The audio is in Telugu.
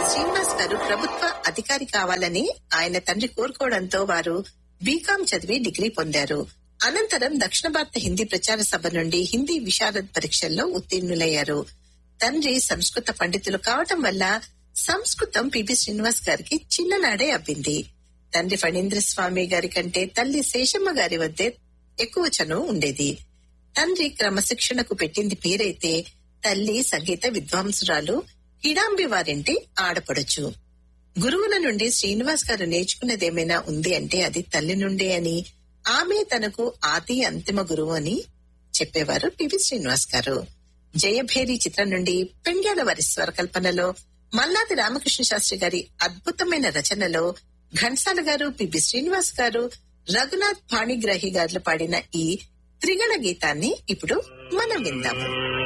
శ్రీనివాస్ గారు ప్రభుత్వ అధికారి కావాలని ఆయన తండ్రి కోరుకోవడంతో వారు బీకాం చదివి డిగ్రీ పొందారు అనంతరం దక్షిణ భారత హిందీ ప్రచార సభ నుండి హిందీ విశారద్ పరీక్షల్లో ఉత్తీర్ణులయ్యారు తండ్రి సంస్కృత పండితులు కావటం వల్ల సంస్కృతం పిబి శ్రీనివాస్ గారికి చిన్ననాడే అబ్బింది తండ్రి ఫణీంద్ర స్వామి గారి కంటే తల్లి శేషమ్మ గారి వద్దే ఎక్కువ చనువు ఉండేది తండ్రి క్రమశిక్షణకు పెట్టింది పేరైతే తల్లి సంగీత విద్వాంసురాలు హిడాంబి వారింటి ఆడపడచ్చు గురువుల నుండి శ్రీనివాస్ గారు నేర్చుకున్నదేమైనా ఉంది అంటే అది తల్లి నుండే అని ఆమె తనకు ఆది అంతిమ గురువు అని చెప్పేవారు పివి శ్రీనివాస్ గారు జయభేరి చిత్రం నుండి పెండ్యాల వారి స్వరకల్పనలో మల్లాది రామకృష్ణ శాస్త్రి గారి అద్భుతమైన రచనలో ఘంటసాల గారు పిబి శ్రీనివాస్ గారు రఘునాథ్ పాణిగ్రాహి గారు పాడిన ఈ త్రిగణ గీతాన్ని ఇప్పుడు మనం విందాము